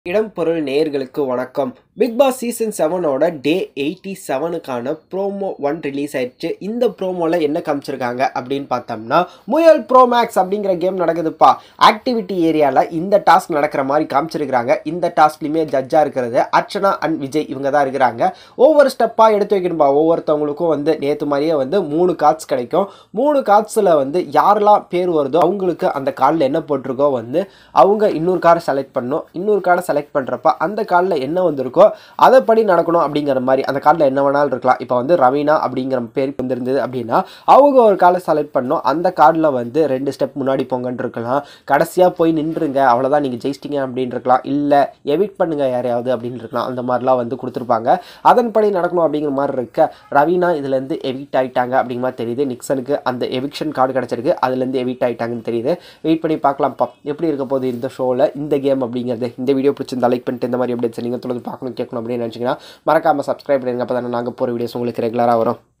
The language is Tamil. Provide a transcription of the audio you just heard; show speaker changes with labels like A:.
A: இடம் பொருள் நேயர்களுக்கு வணக்கம் பிக் பாஸ் சீசன் செவனோட டே எயிட்டி செவனுக்கான ப்ரோமோ ஒன் ரிலீஸ் ஆயிடுச்சு இந்த ப்ரோமோவில் என்ன காமிச்சிருக்காங்க அப்படின்னு பார்த்தோம்னா முயல் ப்ரோ மேக்ஸ் அப்படிங்கிற கேம் நடக்குதுப்பா ஆக்டிவிட்டி ஏரியாவில் இந்த டாஸ்க் நடக்கிற மாதிரி காமிச்சிருக்கிறாங்க இந்த டாஸ்க்லையுமே ஜட்ஜாக இருக்கிறது அர்ச்சனா அண்ட் விஜய் இவங்க தான் இருக்கிறாங்க ஒவ்வொரு ஸ்டெப்பாக எடுத்து வைக்கணும்பா ஒவ்வொருத்தவங்களுக்கும் வந்து நேற்று மாதிரியே வந்து மூணு கார்ட்ஸ் கிடைக்கும் மூணு கார்ட்ஸில் வந்து யாரெல்லாம் பேர் வருதோ அவங்களுக்கு அந்த கார்டில் என்ன போட்டிருக்கோ வந்து அவங்க இன்னொரு காரை செலக்ட் பண்ணணும் இன்னொரு கார்டை செலக்ட் பண்ணுறப்ப அந்த கார்டில் என்ன வந்திருக்கோ அதை படி நடக்கணும் அப்படிங்கிற மாதிரி அந்த கார்டில் என்ன வேணாலும் இருக்கலாம் இப்போ வந்து ரவீனா அப்படிங்கிற பேர் வந்திருந்தது அப்படின்னா அவங்க ஒரு கார்டை செலக்ட் பண்ணணும் அந்த கார்டில் வந்து ரெண்டு ஸ்டெப் முன்னாடி போங்கன்னு இருக்கலாம் கடைசியாக போய் நின்றுங்க அவ்வளோதான் நீங்கள் ஜெயிச்சிட்டிங்க அப்படின்னு இருக்கலாம் இல்லை எவிட் பண்ணுங்க யாரையாவது அப்படின்னு இருக்கலாம் அந்த மாதிரிலாம் வந்து கொடுத்துருப்பாங்க அதன்படி நடக்கணும் அப்படிங்கிற மாதிரி இருக்க ரவீனா இதுலேருந்து எவிட் ஆகிட்டாங்க அப்படிங்கிற மாதிரி தெரியுது நிக்சனுக்கு அந்த எவிக்ஷன் கார்டு கிடச்சிருக்கு அதுலேருந்து எவிட் ஆகிட்டாங்கன்னு தெரியுது வெயிட் பண்ணி பார்க்கலாம்ப்பா எப்படி இருக்க போகுது இந்த ஷோவில் இந்த கேம் அப்படிங்கிறது இந்த வீடியோ பிடிச்சிருந்தா லைக் பண்ணிட்டு இந்த மாதிரி அப்டேட்ஸ் நீங்கள் தொடர்ந்து பார்க்கணும் கேட்கணும் அப்படின்னு நினச்சிங்கன்னா மறக்காமல் சப்ஸ்கிரைப் பண்ணுங்க அப்போ தானே நாங்கள் போகிற வீடியோஸ் உங்களுக்கு ரெகுலராக வரும்